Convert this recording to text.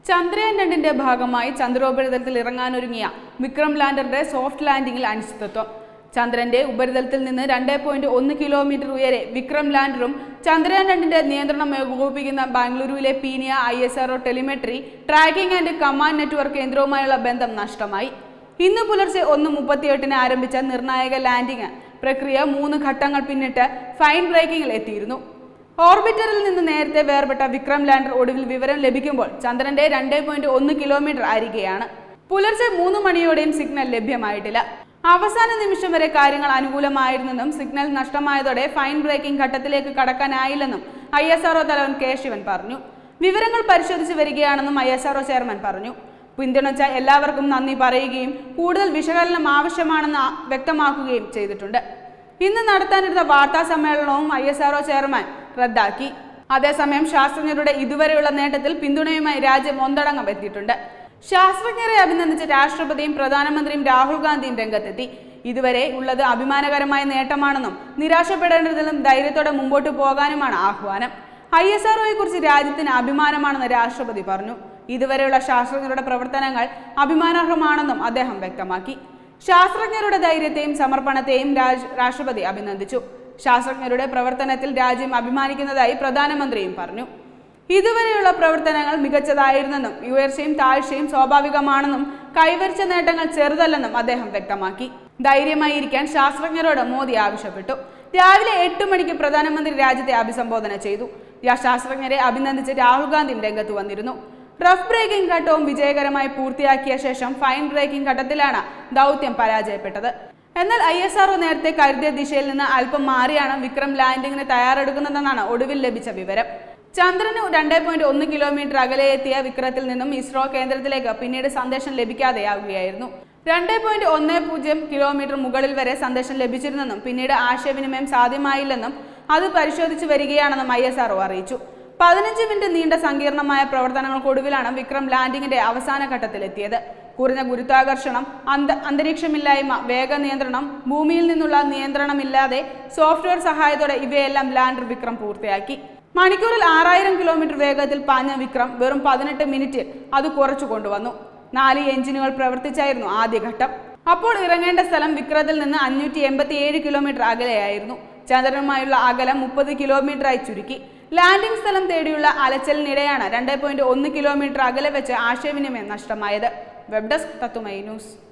ചന്ദ്രയാൻ രണ്ടിന്റെ ഭാഗമായി ചന്ദ്രോപരിതലത്തിൽ ഇറങ്ങാനൊരുങ്ങിയ വിക്രം ലാൻഡറുടെ സോഫ്റ്റ് ലാൻഡിംഗിൽ അനിശ്ചിതത്വം ചന്ദ്രന്റെ ഉപരിതലത്തിൽ നിന്ന് രണ്ട് പോയിന്റ് ഒന്ന് കിലോമീറ്റർ ഉയരെ വിക്രം ലാൻഡറും ചന്ദ്രയാൻ രണ്ടിന്റെ നിയന്ത്രണം ഏകോപിപ്പിക്കുന്ന ബാംഗ്ലൂരുവിലെ Peenya I S R O telemetry tracking and command network കേന്ദ്രവുമായുള്ള ബന്ധം നഷ്ടമായി ഇന്ന് പുലർച്ചെ ഒന്ന് മുപ്പത്തിയെട്ടിന് ആരംഭിച്ച നിർണായക ലാൻഡിംഗ് പ്രക്രിയ മൂന്ന് ഘട്ടങ്ങൾ പിന്നിട്ട് ഫൈൻ ബ്രേക്കിംഗിൽ എത്തിയിരുന്നു ഓർബിറ്ററിൽ നിന്ന് നേരത്തെ വേർപെട്ട വിക്രം ലാൻഡർ ഒടുവിൽ വിവരം ലഭിക്കുമ്പോൾ ചന്ദ്രന്റെ രണ്ട് പോയിന്റ് ഒന്ന് കിലോമീറ്റർ അരികെയാണ് പുലർച്ചെ മൂന്ന് മണിയോടെയും സിഗ്നൽ ലഭ്യമായിട്ടില്ല അവസാന നിമിഷം വരെ കാര്യങ്ങൾ അനുകൂലമായിരുന്നെന്നും സിഗ്നൽ നഷ്ടമായതോടെ ഫൈൻ ബ്രേക്കിംഗ് ഘട്ടത്തിലേക്ക് കടക്കാനായില്ലെന്നും ഐ എസ് ആർഒ തലവൻ കെ ശിവൻ പറഞ്ഞു വിവരങ്ങൾ പരിശോധിച്ച് വരികയാണെന്നും ഐ എസ് ആർഒ ചെയർമാൻ പറഞ്ഞു പിന്തുണച്ച എല്ലാവർക്കും നന്ദി പറയുകയും കൂടുതൽ വിശകലനം ആവശ്യമാണെന്ന് ആ- വ്യക്തമാക്കുകയും ചെയ്തിട്ടുണ്ട് ഇന്ന് നടത്താനിരുന്ന വാർത്താ സമ്മേളനവും ഐ എസ് ആർഒ ചെയർമാൻ റദ്ദാക്കി അതേസമയം ശാസ്ത്രജ്ഞരുടെ ഇതുവരെയുള്ള നേട്ടത്തിൽ പിന്തുണയുമായി രാജ്യം ഒന്നടങ്കം എത്തിയിട്ടുണ്ട് ശാസ്ത്രജ്ഞരെ അഭിനന്ദിച്ച് രാഷ്ട്രപതിയും പ്രധാനമന്ത്രിയും രാഹുൽ ഗാന്ധിയും രംഗത്തെത്തി ഇതുവരെ ഉള്ളത് അഭിമാനകരമായ നേട്ടമാണെന്നും നിരാശപ്പെടേണ്ടതിലും ധൈര്യത്തോടെ മുമ്പോട്ട് പോകാനുമാണ് ആഹ്വാനം ഐ എസ് ആർഒയെ കുറിച്ച് രാജ്യത്തിന് അഭിമാനമാണെന്ന് രാഷ്ട്രപതി പറഞ്ഞു ഇതുവരെയുള്ള ശാസ്ത്രജ്ഞരുടെ പ്രവർത്തനങ്ങൾ അഭിമാനാർഹമാണെന്നും അദ്ദേഹം വ്യക്തമാക്കി ശാസ്ത്രജ്ഞരുടെ ധൈര്യത്തെയും സമർപ്പണത്തെയും രാജ്- രാഷ്ട്രപതി അഭിനന്ദിച്ചു ശാസ്ത്രജ്ഞരുടെ പ്രവർത്തനത്തിൽ രാജ്യം അഭിമാനിക്കുന്നതായി പ്രധാനമന്ത്രിയും പറഞ്ഞു ഇതുവരെയുള്ള പ്രവർത്തനങ്ങൾ മികച്ചതായിരുന്നെന്നും ഉയർച്ചയും താഴ്ചയും സ്വാഭാവികമാണെന്നും കൈവരിച്ച നേട്ടങ്ങൾ ചെറുതല്ലെന്നും അദ്ദേഹം വ്യക്തമാക്കി ധൈര്യമായിരിക്കാൻ ശാസ്ത്രജ്ഞരോട് മോദി ആവശ്യപ്പെട്ടു രാവിലെ എട്ട് മണിക്ക് പ്രധാനമന്ത്രി രാജ്യത്തെ അഭിസംബോധന ചെയ്തു രാ- ശാസ്ത്രജ്ഞരെ അഭിനന്ദിച്ച് രാഹുൽ ഗാന്ധിയും രംഗത്ത് വന്നിരുന്നു റഫ് ബ്രേക്കിംഗ് ഘട്ടവും വിജയകരമായി പൂർത്തിയാക്കിയ ശേഷം ഫൈൻ ബ്രേക്കിംഗ് ഘട്ടത്തിലാണ് ദൗത്യം പരാജയപ്പെട്ടത് എന്നാൽ ഐ എസ് ആർഒ നേരത്തെ കരുതിയ ദിശയിൽ നിന്ന് അല്പം മാറിയാണ് വിക്രം ലാൻഡിങ്ങിന് തയ്യാറെടുക്കുന്നതെന്നാണ് ഒടുവിൽ ലഭിച്ച വിവരം ചന്ദ്രന് രണ്ട് പോയിന്റ് ഒന്ന് കിലോമീറ്റർ അകലെ എത്തിയ വിക്രത്തിൽ നിന്നും ഇസ്രോ കേന്ദ്രത്തിലേക്ക് പിന്നീട് സന്ദേശം ലഭിക്കാതെയാവുകയായിരുന്നു രണ്ട് പോയിന്റ് ഒന്ന് പൂജ്യം കിലോമീറ്റർ മുകളിൽ വരെ സന്ദേശം ലഭിച്ചിരുന്നെന്നും പിന്നീട് ആശയവിനിമയം സാധ്യമായില്ലെന്നും അത് പരിശോധിച്ചു വരികയാണെന്നും ഐ എസ് ആർഒ അറിയിച്ചു പതിനഞ്ച് മിനിറ്റ് നീണ്ട സങ്കീർണമായ പ്രവർത്തനങ്ങൾക്കൊടുവിലാണ് വിക്രം ലാൻഡിങ്ങിന്റെ അവസാന ഘട്ടത്തിലെത്തിയത് കുറഞ്ഞ ഗുരുത്വാകർഷണം അന്ത അന്തരീക്ഷമില്ലായ്മ വേഗ നിയന്ത്രണം ഭൂമിയിൽ നിന്നുള്ള നിയന്ത്രണമില്ലാതെ സോഫ്റ്റ്വെയർ സഹായത്തോടെ ഇവയെല്ലാം ലാൻഡർ വിക്രം പൂർത്തിയാക്കി മണിക്കൂറിൽ ആറായിരം കിലോമീറ്റർ വേഗത്തിൽ പാഞ്ഞ വിക്രം വെറും പതിനെട്ട് മിനിറ്റിൽ അത് കുറച്ചു കൊണ്ടുവന്നു നാല് എഞ്ചിനുകൾ പ്രവർത്തിച്ചായിരുന്നു ആദ്യഘട്ടം അപ്പോൾ ഇറങ്ങേണ്ട സ്ഥലം വിക്രത്തിൽ നിന്ന് അഞ്ഞൂറ്റി എൺപത്തി ഏഴ് കിലോമീറ്റർ അകലെയായിരുന്നു ചന്ദ്രനുമായുള്ള അകലം മുപ്പത് കിലോമീറ്ററായി ചുരുക്കി ലാൻഡിംഗ് സ്ഥലം തേടിയുള്ള അലച്ചലിനിടെയാണ് രണ്ട് പോയിന്റ് ഒന്ന് കിലോമീറ്റർ അകലെ വെച്ച് ആശയവിനിമയം നഷ്ടമായത് വെബ് ഡെസ്ക് തത്തുമൈ ന്യൂസ്